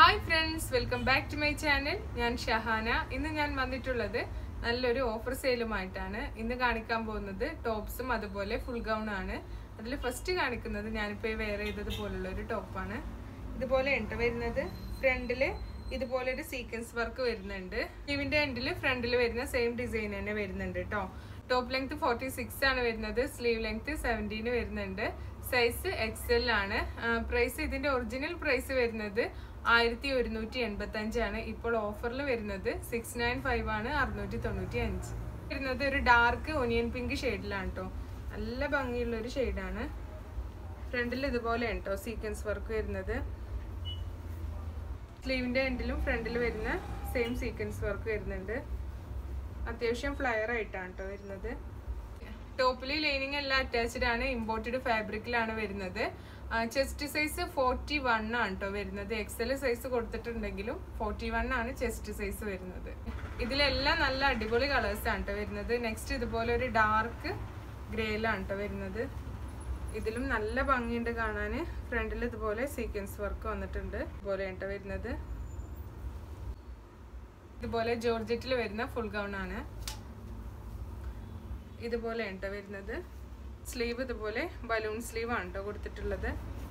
hi friends welcome back to my channel ഞാൻ ഷഹാന ഇന്ന് ഞാൻ വന്നിട്ടുള്ളത് നല്ലൊരു ഓഫർ സെയിലുമായിട്ടാണ് ഇന്ന് കാണിക്കാൻ പോകുന്നത് ടോപ്സും അതുപോലെ ഫുൾ ഗൗൺ ആണ് അതിൽ ഫസ്റ്റ് കാണിക്കുന്നത് ഞാനിപ്പോൾ വെയർ ചെയ്തത് പോലുള്ള ഒരു ടോപ്പാണ് ഇതുപോലെ ഉണ്ട് വരുന്നത് ഫ്രണ്ടില് ഇതുപോലെ ഒരു സീക്വൻസ് വർക്ക് വരുന്നുണ്ട് സ്ലീവിന്റെ എൻഡിൽ ഫ്രണ്ടിൽ വരുന്ന സെയിം ഡിസൈൻ തന്നെ വരുന്നുണ്ട് കേട്ടോ ടോപ്പ് ലെങ്ത് ഫോർട്ടി സിക്സ് ആണ് വരുന്നത് സ്ലീവ് ലെങ്ത് സെവൻറ്റീന് വരുന്നുണ്ട് സൈസ് എക്സൽ ആണ് പ്രൈസ് ഇതിന്റെ ഒറിജിനൽ പ്രൈസ് വരുന്നത് ആയിരത്തി ഒരുന്നൂറ്റി എൺപത്തി അഞ്ചാണ് ഇപ്പോൾ ഓഫറിൽ വരുന്നത് സിക്സ് നയൻ ഫൈവ് ആണ് അറുന്നൂറ്റി തൊണ്ണൂറ്റി അഞ്ച് വരുന്നത് ഒരു ഡാർക്ക് ഒനിയൻ പിങ്ക് ഷെയ്ഡിലാണ് കേട്ടോ നല്ല ഭംഗിയുള്ള ഒരു ഷെയ്ഡാണ് ഫ്രണ്ടിൽ ഇതുപോലെ കേട്ടോ സീക്വൻസ് വർക്ക് വരുന്നത് സ്ലീവിന്റെ എൻഡിലും ഫ്രണ്ടിൽ വരുന്ന സെയിം സീക്വൻസ് വർക്ക് വരുന്നുണ്ട് അത്യാവശ്യം ഫ്ലയർ ആയിട്ടാണ് കേട്ടോ വരുന്നത് ടോപ്പിൽ ലൈനിങ് എല്ലാം അറ്റാച്ച്ഡ് ആണ് ഇമ്പോർട്ടഡ് ഫാബ്രിക്കിലാണ് വരുന്നത് ചെസ്റ്റ് സൈസ് ഫോർട്ടി വൺ ആണ് കേട്ടോ വരുന്നത് എക്സൽ സൈസ് കൊടുത്തിട്ടുണ്ടെങ്കിലും ഫോർട്ടി വൺ ആണ് ചെസ്റ്റ് സൈസ് വരുന്നത് ഇതിലെല്ലാം നല്ല അടിപൊളി കളേഴ്സ് ആണ് കേട്ടോ വരുന്നത് നെക്സ്റ്റ് ഇതുപോലെ ഒരു ഡാർക്ക് ഗ്രേയിലാണ് കേട്ടോ വരുന്നത് ഇതിലും നല്ല ഭംഗിയുണ്ട് കാണാൻ ഫ്രണ്ടിൽ ഇതുപോലെ സീക്വൻസ് വർക്ക് വന്നിട്ടുണ്ട് ഇതുപോലെ കേട്ടോ വരുന്നത് ഇതുപോലെ ജോർജറ്റിൽ വരുന്ന ഫുൾ ഗൗൺ ആണ് ഇതുപോലെ കേട്ടോ വരുന്നത് സ്ലീവ് ഇതുപോലെ ബലൂൺ സ്ലീവ് ആണ് കേട്ടോ കൊടുത്തിട്ടുള്ളത്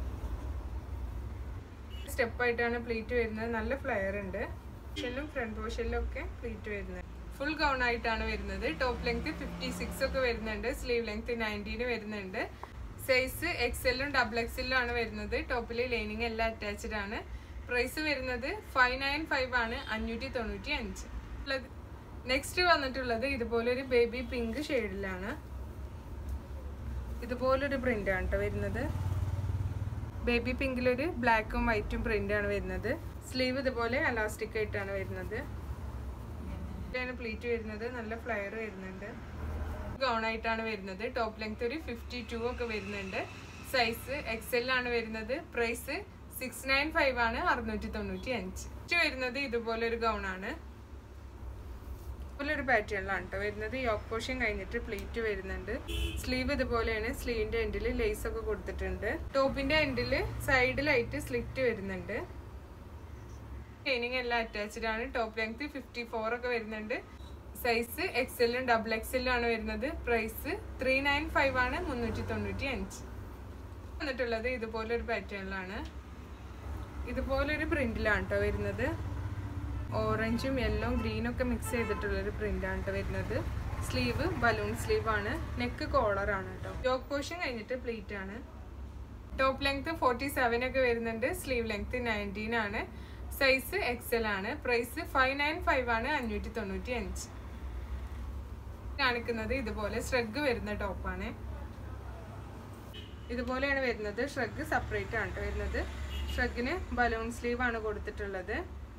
സ്റ്റെപ്പ് ആയിട്ടാണ് പ്ലീറ്റ് വരുന്നത് നല്ല ഫ്ലെയർ ഉണ്ട് പോർഷനിലും ഫ്രണ്ട് പോർഷനിലും ഒക്കെ പ്ലീറ്റ് വരുന്നത് ഫുൾ ഗൗൺ ആയിട്ടാണ് വരുന്നത് ടോപ്പ് ലെങ്ത് ഫിഫ്റ്റി സിക്സ് ഒക്കെ വരുന്നുണ്ട് സ്ലീവ് ലെങ്ത് നയൻറ്റീന് വരുന്നുണ്ട് സൈസ് എക്സെല്ലും ഡബിൾ എക്സെല്ലും ആണ് വരുന്നത് ടോപ്പിൽ ലൈനിങ് എല്ലാം അറ്റാച്ച്ഡ് ആണ് പ്രൈസ് വരുന്നത് ഫൈവ് നയൻ ഫൈവ് ആണ് അഞ്ഞൂറ്റി തൊണ്ണൂറ്റി അഞ്ച് നെക്സ്റ്റ് വന്നിട്ടുള്ളത് ഇതുപോലൊരു ബേബി പിങ്ക് ഷെയ്ഡിലാണ് ഇതുപോലൊരു പ്രിന്റ് ആണ് കേട്ടോ വരുന്നത് ബേബി പിങ്കിലൊരു ബ്ലാക്കും വൈറ്റും പ്രിന്റ് ആണ് വരുന്നത് സ്ലീവ് ഇതുപോലെ അലാസ്റ്റിക് ആയിട്ടാണ് വരുന്നത് ഇതാണ് പ്ലീറ്റ് വരുന്നത് നല്ല ഫ്ലയർ വരുന്നുണ്ട് ഗൗൺ ആയിട്ടാണ് വരുന്നത് ടോപ്പ് ലെങ്ത് ഒരു ഫിഫ്റ്റി ടു ഒക്കെ വരുന്നുണ്ട് സൈസ് എക്സെൽ ആണ് വരുന്നത് പ്രൈസ് സിക്സ് നയൻ ഫൈവ് ആണ് അറുന്നൂറ്റി തൊണ്ണൂറ്റി അഞ്ച് വരുന്നത് ഇതുപോലെ ഒരു ഗൗൺ ആണ് ഇതുപോലെ ഒരു പാറ്റേണിലാണ് കേട്ടോ വരുന്നത് യോക്ക് പോർഷൻ കഴിഞ്ഞിട്ട് പ്ലീറ്റ് വരുന്നുണ്ട് സ്ലീവ് ഇതുപോലെയാണ് സ്ലീവിന്റെ എൻഡിൽ ലേസ് ഒക്കെ കൊടുത്തിട്ടുണ്ട് ടോപ്പിന്റെ എൻഡിൽ സൈഡിലായിട്ട് സ്ലിറ്റ് വരുന്നുണ്ട് ലൈനിങ് എല്ലാം അറ്റാച്ച്ഡ് ആണ് ടോപ്പ് ലെങ്ത് ഫിഫ്റ്റി ഫോർ ഒക്കെ വരുന്നുണ്ട് സൈസ് എക്സെല്ലും ഡബിൾ എക്സെല്ലും ആണ് വരുന്നത് പ്രൈസ് ത്രീ നയൻ ഫൈവ് ആണ് മുന്നൂറ്റി തൊണ്ണൂറ്റി അഞ്ച് വന്നിട്ടുള്ളത് ഇതുപോലെ ഒരു പാറ്റേണിലാണ് ഇതുപോലൊരു പ്രിന്റിലാണ് കേട്ടോ വരുന്നത് ഓറഞ്ചും യെല്ലോ ഗ്രീനും ഒക്കെ മിക്സ് ചെയ്തിട്ടുള്ളൊരു പ്രിന്റാണ് കേട്ടോ വരുന്നത് സ്ലീവ് ബലൂൺ സ്ലീവ് ആണ് നെക്ക് കോളർ ആണ് കേട്ടോ യോക്ക് പോർഷൻ കഴിഞ്ഞിട്ട് പ്ലീറ്റ് ആണ് ടോപ്പ് ലെങ്ത് ഫോർട്ടി സെവൻ ഒക്കെ വരുന്നുണ്ട് സ്ലീവ് ലെങ്ത് നയൻറ്റീൻ ആണ് സൈസ് എക്സൽ ആണ് പ്രൈസ് ഫൈവ് നയൻ ഫൈവ് ആണ് അഞ്ഞൂറ്റി തൊണ്ണൂറ്റി അഞ്ച് കാണിക്കുന്നത് ഇതുപോലെ ഷ്രഗ് വരുന്ന ടോപ്പാണ് ഇതുപോലെയാണ് വരുന്നത് ഷ്രഗ് സെപ്പറേറ്റ് ആണ് വരുന്നത് ഷ്രഗിന് ബലൂൺ സ്ലീവ് ആണ് കൊടുത്തിട്ടുള്ളത്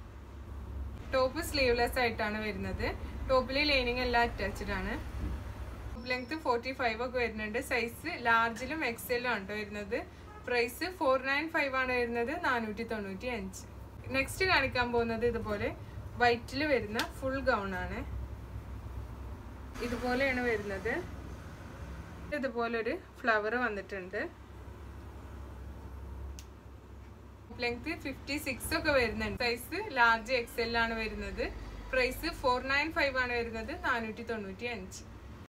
ടോപ്പ് സ്ലീവ്ലെസ് ആയിട്ടാണ് വരുന്നത് ടോപ്പിൽ ലൈനിങ് എല്ലാം അറ്റാച്ച്ഡ് ആണ് ടോപ്പ് ലെങ്ത് ഫോർട്ടി ഫൈവ് ഒക്കെ വരുന്നുണ്ട് സൈസ് ലാർജിലും എക്സലും ആണ് വരുന്നത് പ്രൈസ് ഫോർ നയൻ ഫൈവ് ആണ് വരുന്നത് നാനൂറ്റി തൊണ്ണൂറ്റി അഞ്ച് നെക്സ്റ്റ് കാണിക്കാൻ പോകുന്നത് ഇതുപോലെ വൈറ്റിൽ വരുന്ന ഫുൾ ഗൗൺ ആണ് ഇതുപോലെയാണ് വരുന്നത് ഇതുപോലെ ഒരു ഫ്ലവർ വന്നിട്ടുണ്ട് ലെങ്ത് ഫിഫ്റ്റി സിക്സ് ഒക്കെ വരുന്നുണ്ട് സൈസ് ലാർജ് എക്സെൽ ആണ് വരുന്നത് പ്രൈസ് ഫോർ നയൻ ഫൈവ് ആണ് വരുന്നത് നാനൂറ്റി തൊണ്ണൂറ്റി അഞ്ച്